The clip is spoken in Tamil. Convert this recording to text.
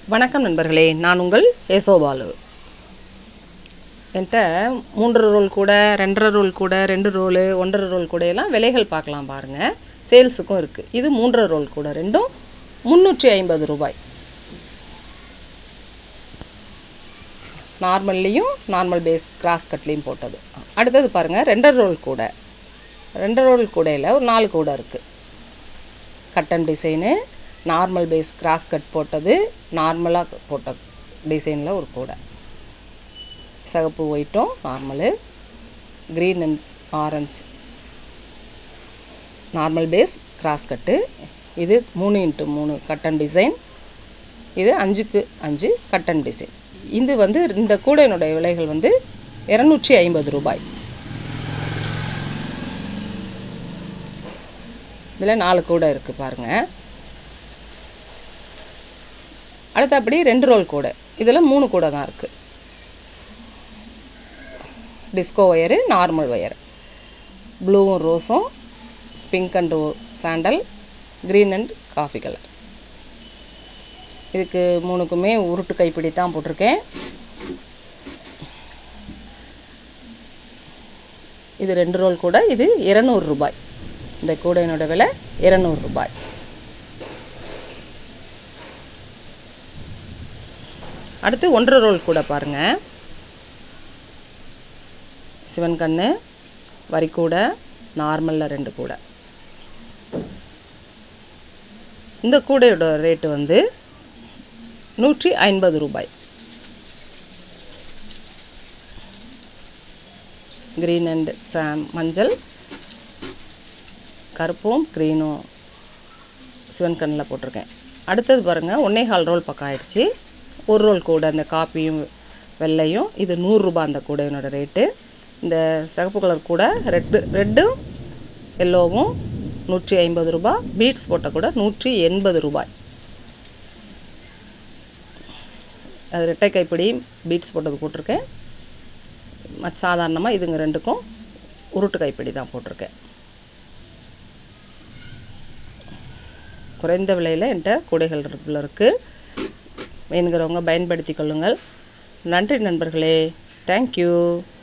வணக்கம் நண்பர்களே நான் உங்கள் ஏசோபாலு என்கிட்ட மூன்றரை ரோல் கூட ரெண்டரை ரோல் கூட ரெண்டு ரோலு ஒன்றரை ரோல் கூட எல்லாம் விலைகள் பார்க்கலாம் பாருங்கள் சேல்ஸுக்கும் இருக்குது இது மூன்றரை ரோல் கூட ரெண்டும் முந்நூற்றி ஐம்பது ரூபாய் நார்மல்லையும் நார்மல் பேஸ் கிராஸ் கட்லேயும் போட்டது அடுத்தது பாருங்கள் ரெண்டரை ரோல் கூட ரெண்டரை ரோல் கூடையில் ஒரு நாலு கூடை இருக்குது cotton design normal base cross cut போட்டது நார்மலாக போட்ட டிசைனில் ஒரு கூடை சிகப்பு ஒயிட்டும் normal green and orange normal base cross cut இது மூணு இன்ட்டு மூணு கட்டன் டிசைன் இது அஞ்சுக்கு அஞ்சு கட்டன் டிசைன் இது வந்து இந்த கூடையினுடைய விலைகள் வந்து இரநூற்றி ஐம்பது ரூபாய் இதில் நாலு கூடை இருக்குது பாருங்கள் அடுத்தபடி ரெண்டு ரோல் கூடை இதில் மூணு கூடை தான் இருக்குது டிஸ்கோ ஒயரு நார்மல் ஒயர் ப்ளூவும் ரோஸும் pink and sandal green and coffee colour இதுக்கு மூணுக்குமே உருட்டு கைப்பிடி தான் போட்டிருக்கேன் இது ரெண்டு ரோல் கூட இது இரநூறு ரூபாய் இந்த கூடையினோட விலை இரநூறு ரூபாய் அடுத்து ஒன்றரை ரோல் கூட பாருங்கள் சிவன் கண்ணு வரிக்கூடை நார்மலில் ரெண்டு கூடை இந்த கூடையோட ரேட்டு வந்து நூற்றி ஐம்பது ரூபாய் க்ரீன் அண்ட் சாம் மஞ்சள் கருப்பும் க்ரீனும் சிவன் கண்ணில் போட்டிருக்கேன் அடுத்தது பாருங்கள் ஒன்றே கால் ரோல் பக்கம் ஆயிடுச்சு ஒரு ரோல் கூட அந்த காப்பியும் வெள்ளையும் இது நூறுரூபா அந்த கூடையினோட ரேட்டு இந்த சிகப்பு கலர் கூட ரெட்டு ரெட்டும் எல்லோவும் நூற்றி ஐம்பது ரூபா பீட்ஸ் போட்ட கூட நூற்றி எண்பது ரூபாய் அது ரெட்டை கைப்பிடி பீட்ஸ் போட்டது போட்டிருக்கேன் மற்ற சாதாரணமாக இதுங்க ரெண்டுக்கும் உருட்டு கைப்பிடி தான் போட்டிருக்கேன் குறைந்த விலையில் என்கிட்ட கூடைகள் இருக்குது வேணுங்கிறவங்க பயன்படுத்தி கொள்ளுங்கள் நன்றி நண்பர்களே தேங்க்யூ